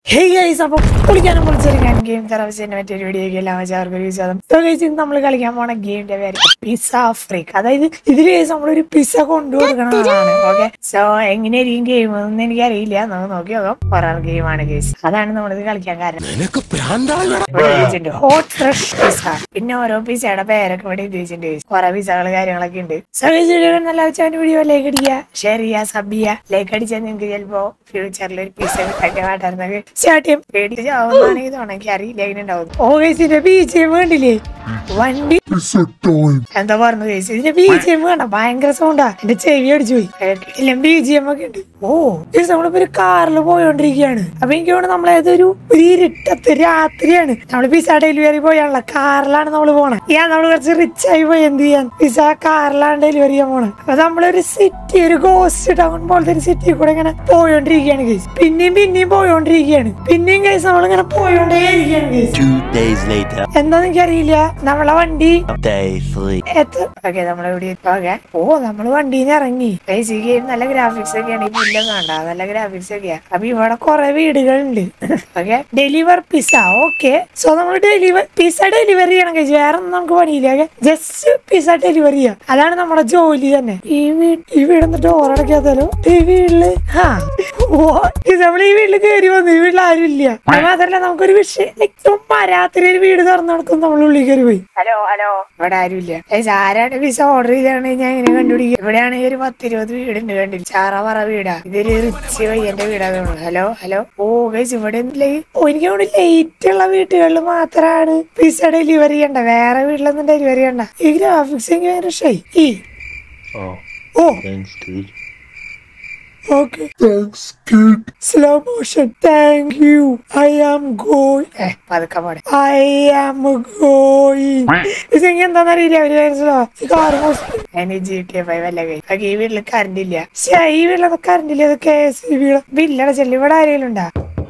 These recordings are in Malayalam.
ഹേ ഗൈസ് അപ്പൊ കുളിക്കാനും പൊളിച്ചെടുക്കാൻ ഗെയിം തെറാപ്പിച്ചതിന്റെ മറ്റൊരു വീഡിയോയ്ക്ക് എല്ലാം അവർക്ക് ഒരു വിശ്വാസം സോ ഗൈസ് ഇന്ന് നമ്മൾ കളിക്കാൻ പോണ ഗെയിമിന്റെ പേര് പിസ്സ ഫ്രീക്ക് അതായത് ഇതിൽ ഗൈസ് നമ്മളൊരു പിസ്സ കൊണ്ടുകൊടുക്കണതാണ് ഓക്കെ സോ എങ്ങനെയായിരിക്കും ഗെയിം എന്ന് എനിക്കറിയില്ല നമുക്ക് നോക്കി നോക്കാം ഹൊറർ ഗെയിമാണ് ഗൈസ് അതാണ് നമ്മളിത് കളിക്കാൻ കാരണം നിനക്ക് പ്രാന്തായോടാ ഇവിടെ എഴുതിയിട്ടുണ്ട് ഹോട്ട് ഫ്രഷ് പിസ്സ പിന്നെ ഓരോ പിസ്സയുടെ പേരൊക്കെ ഇവിടെ എഴുതിയിട്ടുണ്ട് കുറെ പിസ്സകൾ കാര്യങ്ങളൊക്കെ ഉണ്ട് സോ ഗൈസ് വീഡിയോ നല്ല വെച്ചാൽ വീഡിയോ ലൈക്ക് അടിക്കുക ഷെയർ ചെയ്യുക സബ് ചെയ്യുക ലൈക്ക് അടിച്ചാൽ നിങ്ങൾക്ക് ചിലപ്പോ ഫ്യൂച്ചറിൽ ഒരു പിസ്സ കിട്ടാൻ കാട്ടായിരുന്നൊക്കെ സ്റ്റാർട്ട് ചെയ്യും പേടിച്ച് ആവുന്നതാണെങ്കിൽ തോന്നെങ്കിൽ അറിയില്ല എങ്ങനെ ഉണ്ടാവും ഓ ഗൈസ് ഇതിന്റെ ബീജം വേണ്ടില്ലേ വണ്ടി എന്താ പറഞ്ഞു ഗൈസ് ഇതിന്റെ ബീജിഎം വേണ്ട ഭയങ്കര സൗണ്ടാ എന്റെ ചെവി അടിച്ചു പോയി എല്ലാം ബീജിഎം ഒക്കെ ഉണ്ട് ഓ ഗൈസ് നമ്മളിപ്പോ ഒരു കാറിൽ പോയോണ്ടിരിക്കുകയാണ് അപ്പൊ എനിക്ക് തോന്നുന്നു നമ്മളേതൊരു ഒരു ഇരുട്ടത്ത് രാത്രിയാണ് നമ്മള് പിസ ഡെലിവറി പോയാണല്ലോ കാറിലാണ് നമ്മൾ പോണേ ഞാൻ നമ്മൾ കുറച്ച് റിച്ച് ആയി പോയി എന്ത് ചെയ്യാൻ പിസ കാറിലാണ് ഡെലിവറി ചെയ്യാൻ പോണേ അപ്പൊ നമ്മളൊരു സിറ്റി ഒരു ഗോസ്റ്റ് ടൗൺ പോലത്തെ ഒരു സിറ്റി കൂടെ ഇങ്ങനെ പോയോണ്ടിരിക്കുകയാണ് ഗൈസ് പിന്നെയും പിന്നെയും പോയോണ്ടിരിക്കുകയാണ് പിന്നെയും ഗൈസ് നമ്മളിങ്ങനെ പോയോണ്ടേ ഇരിക്കുകയാണ് ഗൈസ് Two days later. എന്താന്ന് എനിക്കറിയില്ല നമ്മളെ വണ്ടി Day three. എത്തും ഓക്കെ നമ്മളിവിടെ ഓക്കെ ഓ നമ്മള് വണ്ടിന്ന് ഇറങ്ങി ഈ ഗെയിം നല്ല ഗ്രാഫിക്സ് ഒക്കെയാണ് ഈ പുല്ലും കണ്ട നല്ല ഗ്രാഫിക്സ് ഒക്കെയാ അപ്പൊ ഇവിടെ കുറെ വീടുകളുണ്ട് okay deliver pizza okay so നമ്മൾ ഡെലിവർ പിസ്സ ഡെലിവറി ചെയ്യണം കഴിച്ചു വേറെ ഒന്നും നമുക്ക് പണിയില്ല ഓക്കെ ജസ്റ്റ് പിസ്സ ഡെലിവറി ചെയ്യാം അതാണ് നമ്മുടെ ജോലി തന്നെ ഈ വീട് ഈ വീടിന്റെ ഡോർ അടയ്ക്കാത്തല്ലോ ഈ വീട്ടില് ആ ഓ നമ്മൾ ഈ വീട്ടിൽ കയറി വന്നു ഈ വീട്ടിൽ ആരും ഇല്ല അത് മാത്രല്ല നമുക്കൊരു വിഷയം like ചുമ്മാ രാത്രി ഒരു വീട് തുറന്നു നടക്കും നമ്മൾ ഉള്ളിൽ കയറി പോയി ഹലോ ഹലോ ഇവിടെ ആരുമില്ല ഏയ് ആരാണ് പിസ ഓർഡർ ചെയ്താണ് ഞാൻ ഇങ്ങനെ കണ്ടുപിടിക്കും ഇവിടെയാണെങ്കിൽ ഒരു പത്തിരുപത് വീടുണ്ട് കണ്ടില്ല ചാറവറ വീടാ ഇതൊരു റിച്ച് പയ്യന്റെ വീടാ തോന്നുന്നു ഹലോ ഹലോ ഓ ഗൈസ് ഇവിടെ ഒന്നുമില്ലേ? ഓ എനിക്ക് തോന്നുന്നു ലേറ്റ് ഉള്ള വീട്ടുകളിൽ മാത്രമാണ് പിസ ഡെലിവറി ചെയ്യണ്ട വേറെ വീട്ടിലൊന്നും ഡെലിവറി ചെയ്യണ്ട ഈ ഗ്രാഫിക്സ് എനിക്ക് ഭയങ്കര ഇഷ്ടമായി ഈ Oh, ഓ thanks, kid. Okay slow motion thank you I am going പതുക്കെ പാടെ ഐ ആം ഗോയിങ് ഇതെങ്കിൽ എന്താണെന്നറിയില്ല അവര് മനസ്സിലാവും കാർ മോശം ജി ടി എഫ് വല്ല കൈ ഈ വീട്ടില് കറണ്ട് ഇല്ല ശ്ശേ, ഈ വീട്ടിലൊക്കെ കറണ്ട് ഇല്ല ഇത് കെ എസ് ബി ബില്ലട ചെല്ലു ഇവിടെ ആരെങ്കിലും ഉണ്ടാ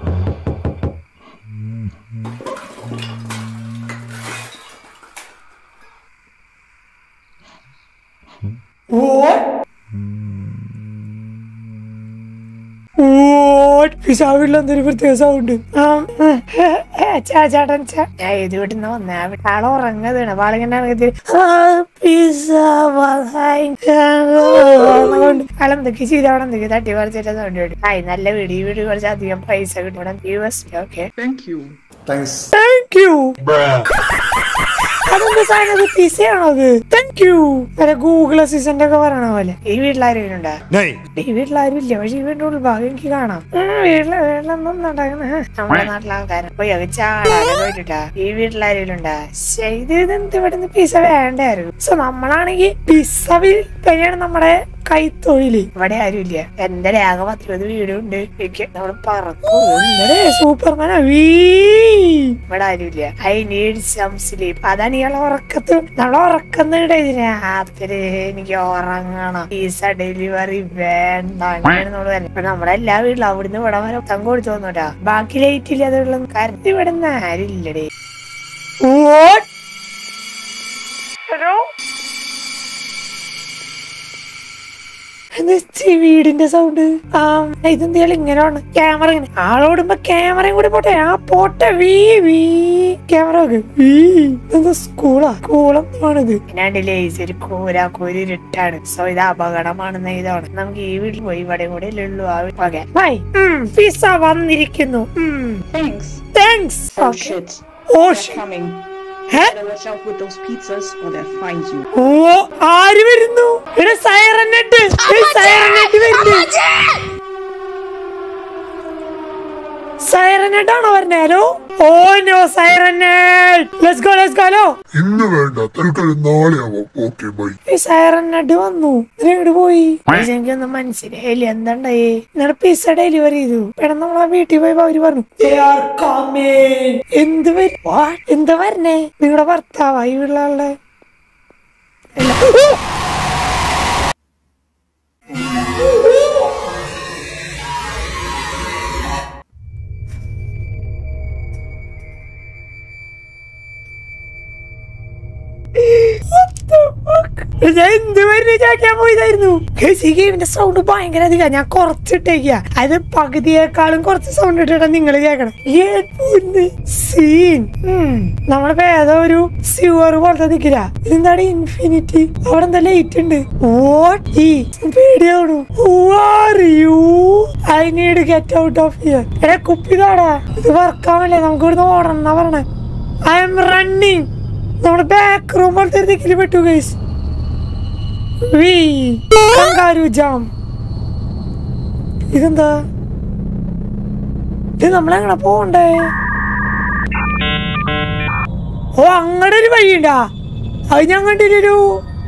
വീട്ടിൽ എന്തൊരു പ്രത്യേക സൗണ്ട് ചേട്ടൻ ചേ- ഞാൻ ഏത് വീട്ടിൽ നിന്ന് വന്നേ ആളെ ഉറങ്ങതാണ് ആളിങ്ങനെ ആളെന്തൊക്കെ ചെയ്ത് അവിടെ എന്തൊക്കെ തട്ടി പറിച്ചിട്ട് സൗണ്ട് കേട്ടു ആയി നല്ല വീട് ഈ വീട് കുറച്ച് അധികം പൈസ കിട്ടണം U S okay Thank you. Thank you അതെന്താ സാധനം പിസയാണോ അത് താങ്ക് യു അല്ല ഗൂഗിൾ അസിസ്റ്റന്റ് ഒക്കെ പറയണ പോലെ ഈ വീട്ടിലാരും ഉണ്ടാ ഈ വീട്ടിലാരും ഇല്ല പക്ഷെ ഈ വീടിന്റെ ഉൾഭാഗം എനിക്ക് കാണാം ഉം, വീട്ടില് വീട്ടിലൊന്നും നടക്കണ നമ്മുടെ നാട്ടിലെ ആൾക്കാരെ പോയി അത് ചാടാതെ പോയിട്ടാ ഈ വീട്ടിലാരും ഉണ്ടാ ശ്ശെ, ഇത് ഇതെന്ത് ഇവിടുന്ന് പിസ വേണ്ടായിരുന്നു സോ നമ്മളാണെങ്കിൽ പിസ വിൽപ്പനയാണ് നമ്മുടെ കൈത്തൊഴില് ഇവിടെ ആരുമില്ല എന്റെ ആകെ പത്തിരുപത് വീടുണ്ട് എനിക്ക് നമ്മൾ പറക്കും സൂപ്പർമാനാ വീ ഇവിടെ ആരുമില്ല ഐ നീഡ് സം സ്ലീപ്പ് അതാണ് ഇയാളെ ഉറക്കത്ത് നമ്മളെ ഉറക്കുന്നുണ്ട് ഇതിന് രാത്രി എനിക്ക് ഉറങ്ങണം പീസ ഡെലിവറി വേണ്ട അങ്ങനെയാണ് നമ്മള് പറയുന്നത്. ഇപ്പൊ നമ്മുടെ എല്ലാ വീട്ടിലും അവിടുന്ന് ഇവിടെ വരെ തങ്ക കൊടുത്തു തോന്നൂട്ടാ ബാക്കി ലൈറ്റ് ഇല്ലാതെ കരണ്ട് ഇവിടെ നിന്ന് ആരില്ലടേ ഹലോ ഈ വീടിന്റെ സൗണ്ട് ആ ഇതെന്തായാലും ഇങ്ങനെയാണ് ക്യാമറ ഇങ്ങനെ ആളോടുമ്പോ ക്യാമറയും കൂടി പോട്ടെ ആ പോട്ടെ വീ വീ ക്യാമറ വീ ഇതെന്താ സ്കൂളാ സ്കൂളെന്താണിത് പിന്നാണ്ടില്ലേ ഒരു കൂര കൂരി ഇരുട്ടാണ് സോ ഇത് അപകടമാണെന്ന് ഇതാണ് നമുക്ക് ഈ വീട്ടിൽ പോയി ഇവിടെ കൂടെ ഉള്ളൂ ആ ഓക്കെ ബൈ പിസ വന്നിരിക്കുന്നു Thanks. Thanks Oh shit. ഓ They're coming. Hey Better watch out with those pizzas or they'll find you. ഓ ആര് വരുന്നു ഇവിടെ സൈറനെട്ട് സൈറനെട്ട് വരുന്നു സൈറനെട്ടാണോ പറഞ്ഞേ ഹലോ ഓ no Siren Head let's go let's go hello ഇന്ന് വേണ്ട തൽക്കാലം നാളെ ആവാം ഓക്കെ ബൈ ഈ സൈറനെട്ട് വന്നു ഇതിന് എങ്ങോട്ട് പോയി പക്ഷെ എനിക്കൊന്നും മനസ്സിലായില്ല എന്താണ്ടായി നിങ്ങളുടെ പിസ്സ ഡെലിവറി ചെയ്തു പെട്ടെന്ന് നമ്മളെ വീട്ടിൽ പോയപ്പോ അവര് പറഞ്ഞു "They are coming." എന്ത് വരും What? എന്താ വരണേ നിങ്ങളുടെ ഭർത്താവാ ഈ വീട്ടിലുള്ള ആളുടെ ഇല്ല. What the fuck? ഞാൻ എന്ത് വരുന്ന ചോദിക്കാൻ പോയതായിരുന്നു Guys, ഈ ഗെയിമിന്റെ സൗണ്ട് ഭയങ്കര അധികം ഞാൻ കുറച്ചിട്ടേക്ക അത് പകുതിയേക്കാളും കുറച്ച് സൗണ്ട് ഇട്ടിട്ടാ നിങ്ങൾ കേൾക്കണം സീൻ നമ്മളിപ്പോ ഏതോ ഒരു സ്യൂർ പോലത്തെ നിക്കില്ല ഇതെന്താണ് ഇൻഫിനിറ്റി അവിടെ എന്താ ലൈറ്റ് ഉണ്ട് What? ഈ പേടിയാവണു Who are you? I need to get out of here. എടാ കുപ്പിതാടാ ഇത് വർക്കാവല്ലേ നമുക്ക് ഇവിടുന്ന് ഓടണം എന്നാ പറഞ്ഞേ ഐ എം റണ്ണിങ് നമ്മുടെ ബാക്ക് റൂം പോലത്തെ ഒരു ദിക്കില് പെട്ടു ഗൈസ് വീ കങ്കാരു ജാം ഇതെന്താ ഇത് നമ്മളെങ്ങനെ പോണ്ടേ ഓ അങ്ങടെ ഒരു വഴിയുണ്ടാ അത് ഞാൻ കണ്ടില്ലൊരു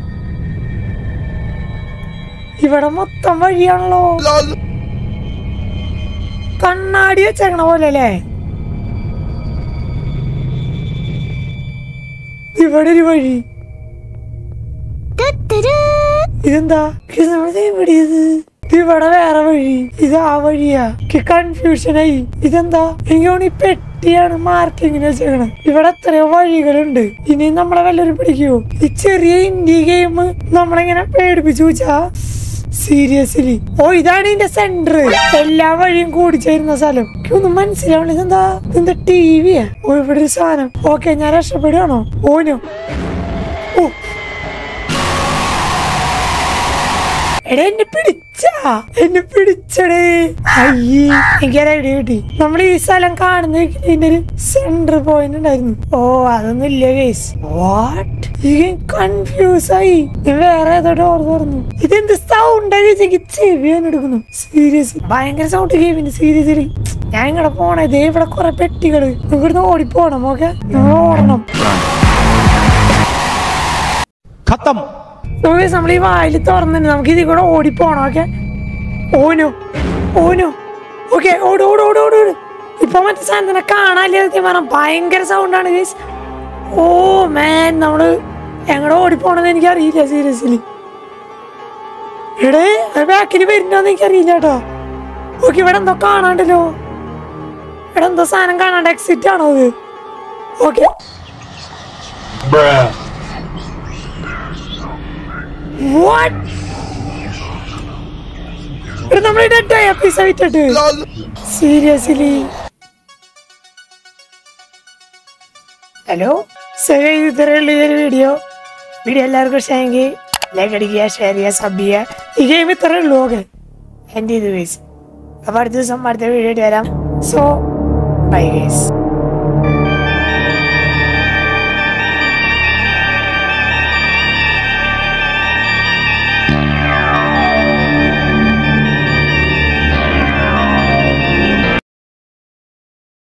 ഇവിടെ മൊത്തം വഴിയാണല്ലോ കണ്ണാടി വെച്ചേക്കണ പോലെ അല്ലേ ഇവിടെ ഒരു വഴി ഇതെന്താ ഇത് നമ്മളിത് എവിടെയത് ഇത് ഇവിടെ വേറെ വഴി ഇത് ആ വഴിയാ കൺഫ്യൂഷനായി ഇതെന്താ എനിക്ക് തോന്നുന്നു ഈ പെട്ടിയാണ് മാർക്കിങ്ങിന് വെച്ചേക്കണത് ഇവിടെ എത്രയോ വഴികളുണ്ട് ഇനി നമ്മളെ വല്ലവരും പിടിക്കുവോ ഈ ചെറിയ ഇന്ത്യ ഗെയിം നമ്മളിങ്ങനെ പേടിപ്പിച്ചു വെച്ചാ സീരിയസ്ലി ഓ ഇതാണ് ഇതിന്റെ സെന്റർ എല്ലാ വഴിയും കൂടിച്ചേരുന്ന സ്ഥലം ഒന്നും മനസ്സിലാവണില്ല ഇതെന്താ ഇതെന്താ ടി വിയാ ഓ ഇവിടെ ഒരു സാധനം ഓക്കെ ഞാൻ രക്ഷപ്പെടുകയാണോ ഓനോ ഓ എടാ എന്നെ പിടിച്ചാ എന്നെ പിടിച്ചടേ അയ്യേ എനിക്ക് ഐഡിയ കിട്ടി നമ്മൾ ഈ സ്ഥലം കാണുന്ന ഇതിന്റെ ഒരു സെന്റർ പോയിന്റ് ഉണ്ടായിരുന്നു ഓ അതൊന്നും ഇല്ല കേസ് വാട്ട് ഈ കൺഫ്യൂസ് ആയി ഞാൻ വേറെ ഏതോ ഡോർ തുറന്നു ഇതെന്ത് സൗണ്ട് എനിക്ക് ചെവി എടുക്കുന്നു സീരിയസ് ഭയങ്കര സൗണ്ട് ഗെയിമിന് സീരിയസ്ലി ഞാൻ ഇങ്ങടെ പോണേ ദേ ഇവിടെ കുറെ പെട്ടികള് നമുക്ക് ഇവിടുന്ന് ഓടിപ്പോണം ഓക്കെ നമ്മൾ ഓടണം खत्म നമുക്ക് നമ്മൾ ഈ വായിൽ തുറന്നിട്ട് നമുക്ക് ഇതിൽ കൂടെ ഓടിപ്പോണം ഓക്കെ ഓനോ ഓനോ ഓക്കെ ഓട് ഓട് ഓട് ഓട് ഓട് ഇപ്പൊ മറ്റേ സാധനത്തിനെ കാണാല്ലേ സത്യം പറഞ്ഞ ഭയങ്കര സൗണ്ടാണ് ഗൈസ് ഓ മാൻ നമ്മള് എങ്ങടെ ഓടിപ്പോണെന്ന് എനിക്ക് അറിയില്ല സീരിയസ്ലി എടേ ബാക്കിൽ വരുന്നോന്ന് എനിക്ക് അറിയില്ല കേട്ടോ ഓക്കെ ഇവിടെ എന്തോ കാണാണ്ടല്ലോ ഇവിടെ എന്തോ സാധനം കാണാണ്ട് എക്സിറ്റ് ആണോ അത് ഓക്കെ What? ഇവിടെ നമ്മൾ ഡെഡ് പൈസ വിറ്റിട്ട് സീരിയസ്ലി ഹലോ സരി ഇത്രയുള്ള ഈ ഒരു വീഡിയോ വീഡിയോ എല്ലാവർക്കും ഇഷ്ടമെങ്കിൽ ലൈക്ക് അടിക്കുക ഷെയർ ചെയ്യുക സബ് ചെയ്യുക ഈ ഗെയിം ഇത്രേ ഉള്ളൂ ഓക്കെ എൻ്റെ ഇത് വേസ് അപ്പോൾ അടുത്ത ദിവസം അടുത്ത വീഡിയോ ആയിട്ട് വരാം സോ ബൈ ഗൈസ്